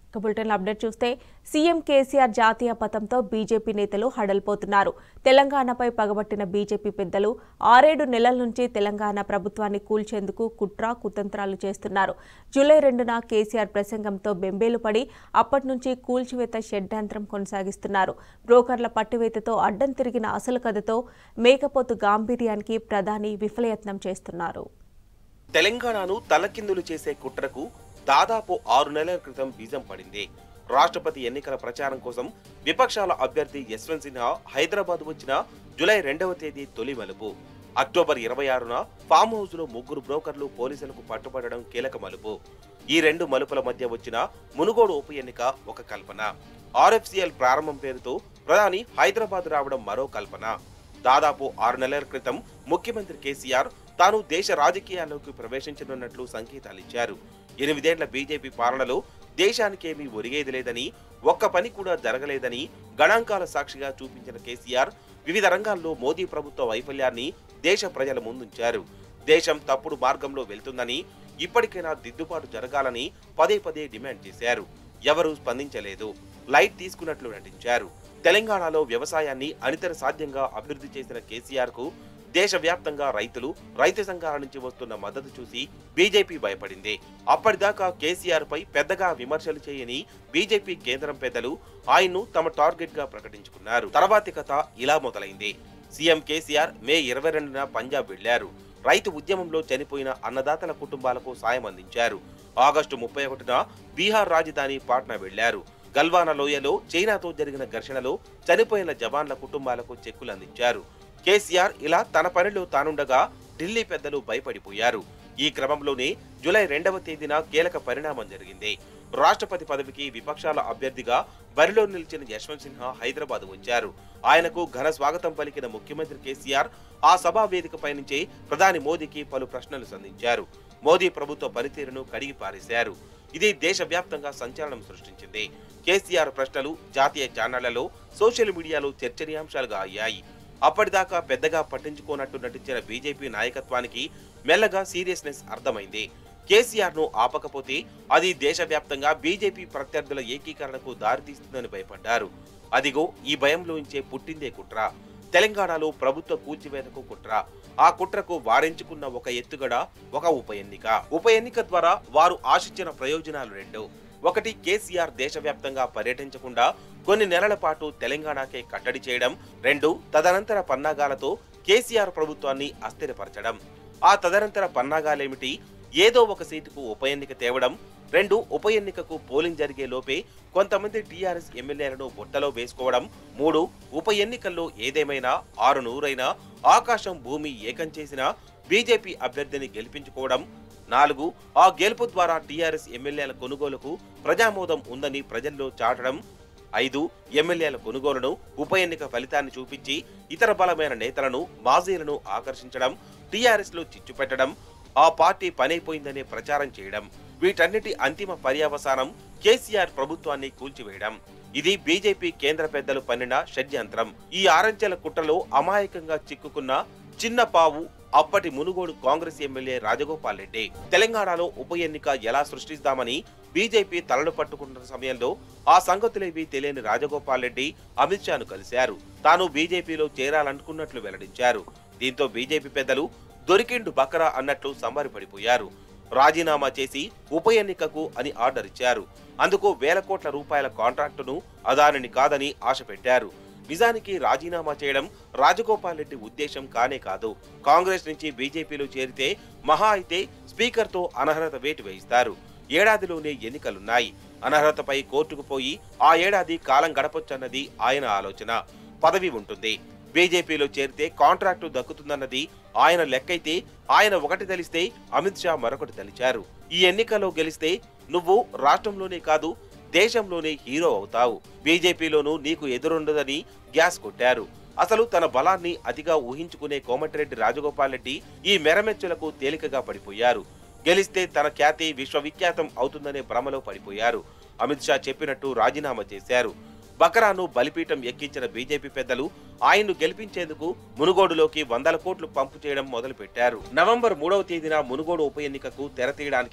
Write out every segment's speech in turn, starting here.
ఇక bulletin update చూస్తే CM KCR జాతీయ పథంతో బీజేపీ నేతలు హడలిపోతున్నారు తెలంగాణపై పగబట్టిన బీజేపీ పెద్దలు ఆరేడు నెలల నుంచి తెలంగాణ ప్రభుత్వాన్ని కూల్చేందుకు కుట్ర కుతంత్రాలు చేస్తున్నారు జూలై రెండున కేసీఆర్ ప్రసంగంతో బెంబేలు పడి అప్పటి నుంచి కూల్చివేత షడ్యంత్రం కొనసాగిస్తున్నారు బ్రోకర్ల పట్టివేతతో అడ్డం తిరిగిన అసలు కథతో మేకపోతు గాంభీర్యానికి ప్రధాని విఫలయత్నం చేస్తున్నారు తెలంగాణను తలకిందులు చేసే కుట్రకు దాదాపు ఆరు నెలల క్రితం బీజం పడింది రాష్ట్రపతి ఎన్నికల ప్రచారం కోసం విపక్షాల అభ్యర్థి యశ్వంత్ సిన్హా హైదరాబాద్ వచ్చిన జూలై రెండవ తేదీ తొలి మలుపు అక్టోబర్ ఇరవై ఆరున ఫామ్ హౌస్ లో ముగ్గురు బ్రోకర్లు పోలీసులకు పట్టుబడడం కీలక మలుపు ఈ రెండు మలుపుల మధ్య వచ్చిన మునుగోడు ఉప ఎన్నిక ఒక కల్పన ఆర్ఎఫ్సిఎల్ ప్రారంభం పేరుతో ప్రధాని హైదరాబాద్ రావడం మరో కల్పన దాదాపు ఆరు నెలల క్రితం ముఖ్యమంత్రి కేసీఆర్ తాను దేశ రాజకీయాల్లోకి ప్రవేశించనున్నట్లు సంకేతాలిచ్చారు ఎనిమిదేండ్ల బీజేపీ పాలనలో దేశానికేమీ ఒరిగేది లేదని ఒక్క పని కూడా జరగలేదని గణాంకాల సాక్షిగా చూపించిన కేసీఆర్ వివిధ రంగాల్లో మోదీ ప్రభుత్వ వైఫల్యాన్ని దేశ ప్రజల ముందుంచారు దేశం తప్పుడు మార్గంలో వెళ్తుందని ఇప్పటికైనా దిద్దుబాటు జరగాలని పదే పదే డిమాండ్ చేశారు ఎవరూ స్పందించలేదు లైట్ తీసుకున్నట్లు నటించారు తెలంగాణలో వ్యవసాయాన్ని అనితర సాధ్యంగా అభివృద్ధి చేసిన కేసీఆర్ కు దేశవ్యాప్తంగా రైతులు రైతు సంఘాల నుంచి వస్తున్న మద్దతు చూసి బీజేపీ భయపడింది అప్పటిదాకా కేసీఆర్ పై పెద్దగా విమర్శలు చేయని బీజేపీ కేంద్రం పెద్దలు ఆయన్ను తమ టార్గెట్ గా ప్రకటించుకున్నారు తర్వాతి కథ ఇలా మొదలైంది సీఎం కేసీఆర్ మే ఇరవై రెండున పంజాబ్ వెళ్లారు రైతు ఉద్యమంలో చనిపోయిన అన్నదాతల కుటుంబాలకు సాయం అందించారు ఆగస్టు ముప్పై ఒకటిన బీహార్ రాజధాని పాట్నా వెళ్లారు గల్వాన లోయలో చైనాతో జరిగిన ఘర్షణలో చనిపోయిన జవాన్ల కుటుంబాలకు చెక్కులు అందించారు కేసీఆర్ ఇలా తన పనిలో తానుండగా ఢిల్లీ పెద్దలు భయపడిపోయారు ఈ క్రమంలోనే జూలై రెండవ తేదీన కీలక పరిణామం జరిగింది రాష్ట్రపతి పదవికి విపక్షాల అభ్యర్థిగా బరిలో నిలిచిన యశ్వంత్ సిన్హా హైదరాబాద్ వచ్చారు ఆయనకు ఘన స్వాగతం పలికిన ముఖ్యమంత్రి కేసీఆర్ ఆ సభా వేదికపై నుంచే ప్రధాని మోదీకి పలు ప్రశ్నలు సంధించారు మోదీ ప్రభుత్వ పనితీరును కడిగి పారేశారు ఇది దేశవ్యాప్తంగా సంచలనం సృష్టించింది కేసీఆర్ ప్రశ్నలు జాతీయ ఛానళ్లలో సోషల్ మీడియాలో చర్చనీయాంశాలుగా అయ్యాయి అప్పటిదాకా పెద్దగా పట్టించుకోనట్టు నటించిన బీజేపీ నాయకత్వానికి మెల్లగా సీరియస్నెస్ అర్థమైంది కేసీఆర్ ను ఆపకపోతే అది దేశవ్యాప్తంగా బీజేపీ ప్రత్యర్థుల ఏకీకరణకు దారితీస్తుందని భయపడ్డారు అదిగో ఈ భయంలోంచే పుట్టిందే కుట్ర తెలంగాణలో ప్రభుత్వ కూల్చివేతకు కుట్ర ఆ కుట్రకు వారించుకున్న ఒక ఎత్తుగడ ఒక ఉప ఎన్నిక ఉప ఎన్నిక ద్వారా వారు ఆశించిన ప్రయోజనాలు రెండు ఒకటి కేసీఆర్ దేశవ్యాప్తంగా పర్యటించకుండా కొన్ని నెలల పాటు తెలంగాణకే కట్టడి చేయడం రెండు తదనంతర పన్నాగాలతో కేసీఆర్ ప్రభుత్వాన్ని అస్థిరపరచడం ఆ తదనంతర పన్నాగాలేమిటి ఏదో ఒక సీటుకు ఉప ఎన్నిక తేవడం రెండు ఉప ఎన్నికకు పోలింగ్ జరిగే లోపే కొంతమంది టీఆర్ఎస్ ఎమ్మెల్యేలను బుట్టలో వేసుకోవడం మూడు ఉప ఎన్నికల్లో ఏదేమైనా ఆరు నూరైనా ఆకాశం భూమి ఏకం చేసిన బీజేపీ అభ్యర్థిని గెలిపించుకోవడం నాలుగు ఆ గెలుపు ద్వారా టీఆర్ఎస్ ఎమ్మెల్యేల కొనుగోలుకు ప్రజామోదం ఉందని ప్రజల్లో చాటడం ఐదు ఎమ్మెల్యేల కొనుగోలును ఉప ఎన్నిక ఫలితాన్ని చూపించి ఇతర బలమైన నేతలను మాజీలను ఆకర్షించడం టీఆర్ఎస్ లో చిచ్చు పెట్టడం ఆ పార్టీ పనైపోయిందనే ప్రచారం చేయడం వీటన్నిటి అంతిమ పర్యవసానం కేసీఆర్ ప్రభుత్వాన్ని కూల్చివేయడం ఇది బీజేపీ కేంద్ర పెద్దలు పన్నిన షడ్యంత్రం ఈ ఆరంచెల కుట్రలో అమాయకంగా చిక్కుకున్న చిన్న పావు అప్పటి మునుగోడు కాంగ్రెస్ ఎమ్మెల్యే రాజగోపాల్ రెడ్డి తెలంగాణలో ఉప ఎన్నిక ఎలా సృష్టిస్తామని బీజేపీ తలలు పట్టుకుంటున్న సమయంలో ఆ సంగతులేవి తెలియని రాజగోపాల్ రెడ్డి అమిత్ షాను కలిశారు తాను బీజేపీలో చేరాలనుకున్నట్లు వెల్లడించారు దీంతో బీజేపీ పెద్దలు దొరికిండు బకరా అన్నట్లు సంబరపడిపోయారు రాజీనామా చేసి ఉప ఎన్నికకు అని ఆర్డర్ ఇచ్చారు అందుకు వేల కోట్ల రూపాయల కాంట్రాక్టును అదానిని కాదని ఆశ పెట్టారు నిజానికి రాజీనామా చేయడం రాజగోపాల్ రెడ్డి ఉద్దేశం కానే కాదు కాంగ్రెస్ నుంచి బీజేపీలో చేరితే మహా అయితే స్పీకర్తో అనర్హత వేటు వేయిస్తారు ఏడాదిలోనే ఎన్నికలున్నాయి అనర్హతపై కోర్టుకు పోయి ఆ ఏడాది కాలం గడపొచ్చన్నది ఆయన ఆలోచన పదవి ఉంటుంది బీజేపీలో చేరితే కాంట్రాక్టు దక్కుతుందన్నది ఆయన లెక్కైతే ఆయన ఒకటి తెలిస్తే అమిత్ షా మరొకటి తలిచారు ఈ ఎన్నికల్లో గెలిస్తే నువ్వు రాష్ట్రంలోనే కాదు దేశంలోనే హీరో అవుతావు బీజేపీలోనూ నీకు ఎదురుండదని గ్యాస్ కొట్టారు అసలు తన బలాన్ని అతిగా ఊహించుకునే కోమటిరెడ్డి రాజగోపాల్ రెడ్డి ఈ మెరమెచ్చులకు తేలికగా పడిపోయారు గెలిస్తే తన ఖ్యాతి విశ్వవిఖ్యాతం అవుతుందనే భ్రమలో పడిపోయారు అమిత్ షా చెప్పినట్టు రాజీనామా చేశారు బకరాను బలిపీఠం ఎక్కించిన బీజేపీ పెద్దలు ఆయన్ను గెలిపించేందుకు మునుగోడులోకి వందల కోట్లు పంపు చేయడం మొదలుపెట్టారు నవంబర్ మూడవ తేదీన మునుగోడు ఉప ఎన్నికకు తెరతీయడానికి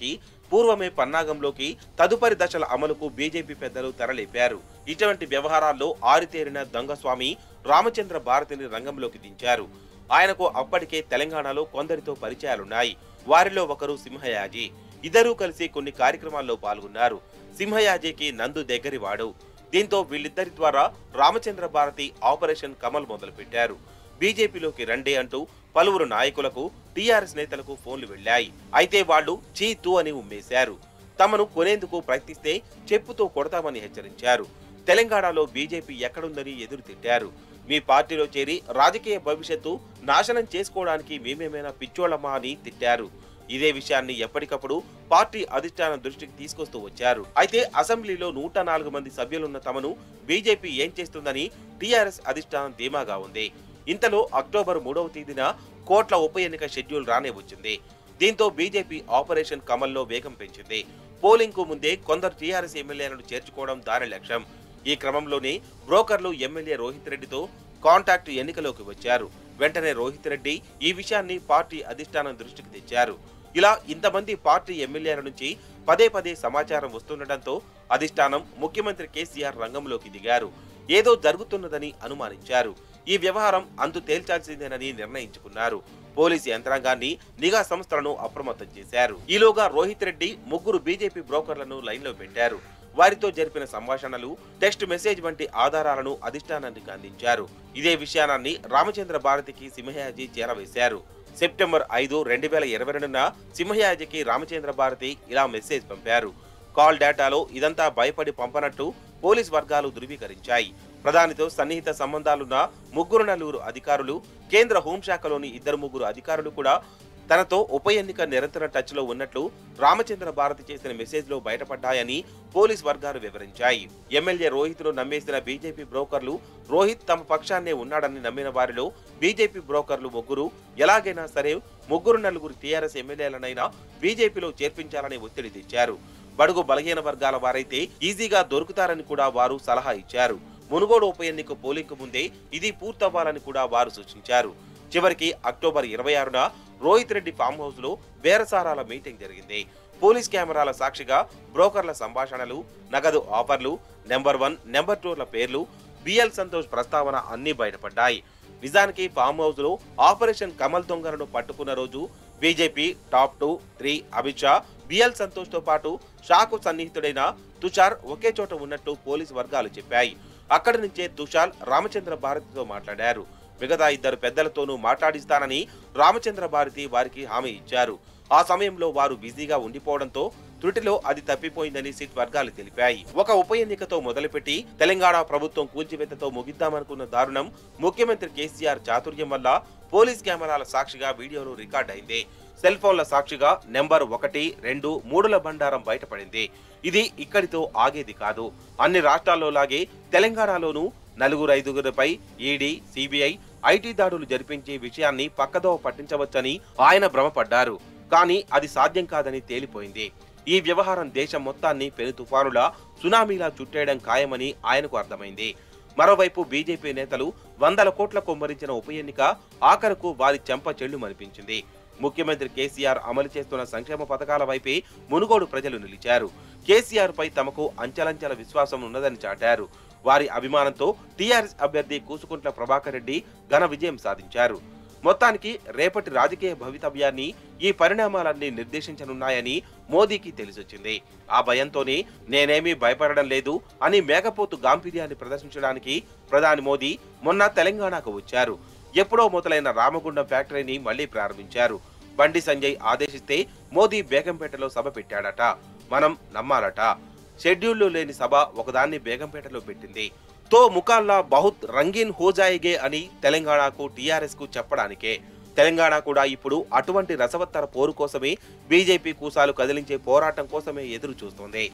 పూర్వమే పన్నాగంలోకి తదుపరి దశల అమలుకు బీజేపీ పెద్దలు తెరలేపారు ఇటువంటి వ్యవహారాల్లో ఆరితేరిన దొంగస్వామి రామచంద్ర భారతిని రంగంలోకి దించారు ఆయనకు అప్పటికే తెలంగాణలో కొందరితో పరిచయాలున్నాయి వారిలో ఒకరు సింహయాజీ ఇద్దరూ కలిసి కొన్ని కార్యక్రమాల్లో పాల్గొన్నారు సింహయాజీకి నందు దగ్గరివాడు దీంతో వీళ్ళిద్దరి ద్వారా రామచంద్ర భారతి ఆపరేషన్ కమల్ మొదలుపెట్టారు బీజేపీలోకి రండి అంటూ పలువురు నాయకులకు టీఆర్ఎస్ నేతలకు ఫోన్లు వెళ్లాయి అయితే వాళ్ళు చీ తూ అని ఉమ్మేశారు తమను కొనేందుకు ప్రయత్నిస్తే చెప్పుతో కొడతామని హెచ్చరించారు తెలంగాణలో బీజేపీ ఎక్కడుందని ఎదురు తిట్టారు మీ పార్టీలో చేరి రాజకీయ భవిష్యత్తు నాశనం చేసుకోవడానికి మేమేమైనా పిచ్చోళమా అని తిట్టారు ఇదే విషయాన్ని ఎప్పటికప్పుడు పార్టీ అధిష్టానం దృష్టికి తీసుకొస్తూ వచ్చారు అయితే అసెంబ్లీలో నూట నాలుగు మంది సభ్యులున్న తమను బీజేపీ ఏం చేస్తుందని టీఆర్ఎస్ అధిష్టానం ధీమాగా ఉంది ఇంతలో అక్టోబర్ మూడవ తేదీన కోట్ల ఉప ఎన్నిక షెడ్యూల్ రానే వచ్చింది దీంతో బీజేపీ ఆపరేషన్ కమల్లో వేగం పెంచింది పోలింగ్ కు ముందే కొందరు టీఆర్ఎస్ ఎమ్మెల్యేలను చేర్చుకోవడం దాని లక్ష్యం ఈ క్రమంలోనే బ్రోకర్లు ఎమ్మెల్యే రోహిత్ రెడ్డితో కాంటాక్ట్ ఎన్నికలోకి వచ్చారు వెంటనే రోహిత్ రెడ్డి ఈ విషయాన్ని పార్టీ అధిష్టానం దృష్టికి తెచ్చారు ఇలా ఇంతమంది పార్టీ ఎమ్మెల్యేల నుంచి పదే పదే సమాచారం వస్తుండటంతో అధిష్టానం ముఖ్యమంత్రి కేసీఆర్ రంగంలోకి దిగారు ఏదో జరుగుతున్నదని అనుమానించారు ఈ వ్యవహారం అంతు తేల్చాల్సిందేనని నిర్ణయించుకున్నారు పోలీసు యంత్రాంగాన్ని నిఘా సంస్థలను అప్రమత్తం చేశారు ఈలోగా రోహిత్ రెడ్డి ముగ్గురు బీజేపీ బ్రోకర్లను లైన్లో పెట్టారు వారితో జరిపిన సంభాషణలు టెక్స్ట్ మెసేజ్ వంటి ఆధారాలను అధిష్టానానికి అందించారు ఇదే విషయాన్ని రామచంద్ర భారతికి సింహయాజీ చేరవేశారు సెప్టెంబర్ ఐదు రెండు వేల ఇరవై రెండున సింహయాజికి రామచంద్ర భారతి ఇలా మెసేజ్ పంపారు కాల్ డేటాలో ఇదంతా భయపడి పంపనట్టు పోలీస్ వర్గాలు ధృవీకరించాయి ప్రధానితో సన్నిహిత సంబంధాలున్న ముగ్గురు నలుగురు అధికారులు కేంద్ర హోంశాఖలోని ఇద్దరు ముగ్గురు అధికారులు కూడా తనతో ఉప ఎన్నిక నిరంతర టచ్ లో ఉన్నట్లు రామచంద్ర భారతి చేసిన మెసేజ్ లో బయటపడ్డాయని పోలీస్ వర్గాలు వివరించాయి ఎమ్మెల్యే రోహిత్ ను నమ్మేసిన బీజేపీ బ్రోకర్లు రోహిత్ తమ పక్షాన్నే ఉన్నాడని నమ్మిన వారిలో బీజేపీ బ్రోకర్లు ముగ్గురు ఎలాగైనా సరే ముగ్గురు నలుగురు టీఆర్ఎస్ ఎమ్మెల్యేలనైనా బీజేపీలో చేర్పించాలని ఒత్తిడి తెచ్చారు బడుగు బలహీన వర్గాల వారైతే ఈజీగా దొరుకుతారని కూడా వారు సలహా ఇచ్చారు మునుగోడు ఉప ఎన్నిక పోలింగ్ ముందే ఇది పూర్తవ్వాలని కూడా వారు సూచించారు చివరికి అక్టోబర్ ఇరవై ఆరున రోహిత్ రెడ్డి ఫామ్ హౌస్ లో బేరసారాల మీటింగ్ జరిగింది పోలీస్ కెమెరాల సాక్షిగా బ్రోకర్ల సంభాషణలు నగదు ఆఫర్లు నెంబర్ వన్ నెంబర్ టూల పేర్లు బిఎల్ సంతోష్ ప్రస్తావన అన్ని బయటపడ్డాయి నిజానికి ఫామ్ హౌస్ లో ఆపరేషన్ కమల్ దొంగలను పట్టుకున్న రోజు BJP top two three Amit Shah B L Santosh తో పాటు షాకు సన్నిహితుడైన తుషార్ ఒకే చోట ఉన్నట్టు పోలీస్ వర్గాలు చెప్పాయి అక్కడి నుంచే తుషార్ రామచంద్ర భారతితో మాట్లాడారు మిగతా ఇద్దరు పెద్దలతోనూ మాట్లాడిస్తానని రామచంద్ర భారతి వారికి హామీ ఇచ్చారు ఆ సమయంలో వారు బిజీగా ఉండిపోవడంతో త్రుటిలో అది తప్పిపోయిందని సిట్ వర్గాలు తెలిపాయి ఒక ఉప ఎన్నికతో మొదలుపెట్టి తెలంగాణ ప్రభుత్వం కూల్చివేతతో ముగిద్దామనుకున్న దారుణం ముఖ్యమంత్రి కేసీఆర్ చాతుర్యం వల్ల పోలీస్ కెమెరాల సాక్షిగా వీడియోలు రికార్డ్ అయింది సెల్ ఫోన్ల సాక్షిగా నెంబర్ ఒకటి రెండు మూడుల బండారం బయటపడింది ఇది ఇక్కడితో ఆగేది కాదు అన్ని రాష్ట్రాల్లో లాగే తెలంగాణలోనూ నలుగురు ఐదుగురిపై ఈడీ సిబిఐ ఐటీ దాడులు జరిపించే విషయాన్ని పక్కదోవ పట్టించవచ్చని ఆయన భ్రమపడ్డారు కానీ అది సాధ్యం కాదని తేలిపోయింది ఈ వ్యవహారం దేశం మొత్తాన్ని పెను తుఫానులా సునామీలా చుట్టేయడం ఖాయమని ఆయనకు అర్థమైంది మరోవైపు బీజేపీ నేతలు వందల కోట్ల కొమ్మరించిన ఉప ఎన్నిక ఆఖరకు వారి చెంప చెల్లు మనిపించింది ముఖ్యమంత్రి కేసీఆర్ అమలు చేస్తున్న సంక్షేమ పథకాల వైపే మునుగోడు ప్రజలు నిలిచారు కేసీఆర్ పై తమకు అంచలంచల విశ్వాసం ఉన్నదని చాటారు వారి అభిమానంతో టీఆర్ఎస్ అభ్యర్థి కూసుకుంట్ల ప్రభాకర్ రెడ్డి ఘన విజయం సాధించారు మొత్తానికి రేపటి రాజకీయ భవితవ్యాన్ని ఈ పరిణామాలన్నీ నిర్దేశించనున్నాయని మోదీకి తెలిసొచ్చింది ఆ భయంతోనే నేనేమీ భయపడడం లేదు అని మేకపోతు గాంభీర్యాన్ని ప్రదర్శించడానికి ప్రధాని మోదీ మొన్న తెలంగాణకు వచ్చారు ఎప్పుడో మొదలైన రామగుండం ఫ్యాక్టరీని మళ్లీ ప్రారంభించారు బండి సంజయ్ ఆదేశిస్తే మోదీ బేగంపేటలో సభ పెట్టాడట మనం నమ్మాలట షెడ్యూల్లో లేని సభ ఒకదాన్ని బేగంపేటలో పెట్టింది తో ముకాల్లా బహుత్ రంగీన్ హో జాయిగే అని తెలంగాణకు టీఆర్ఎస్ కు చెప్పడానికే తెలంగాణ కూడా ఇప్పుడు అటువంటి రసవత్తర పోరు కోసమే బీజేపీ కూసాలు కదిలించే పోరాటం కోసమే ఎదురు చూస్తోంది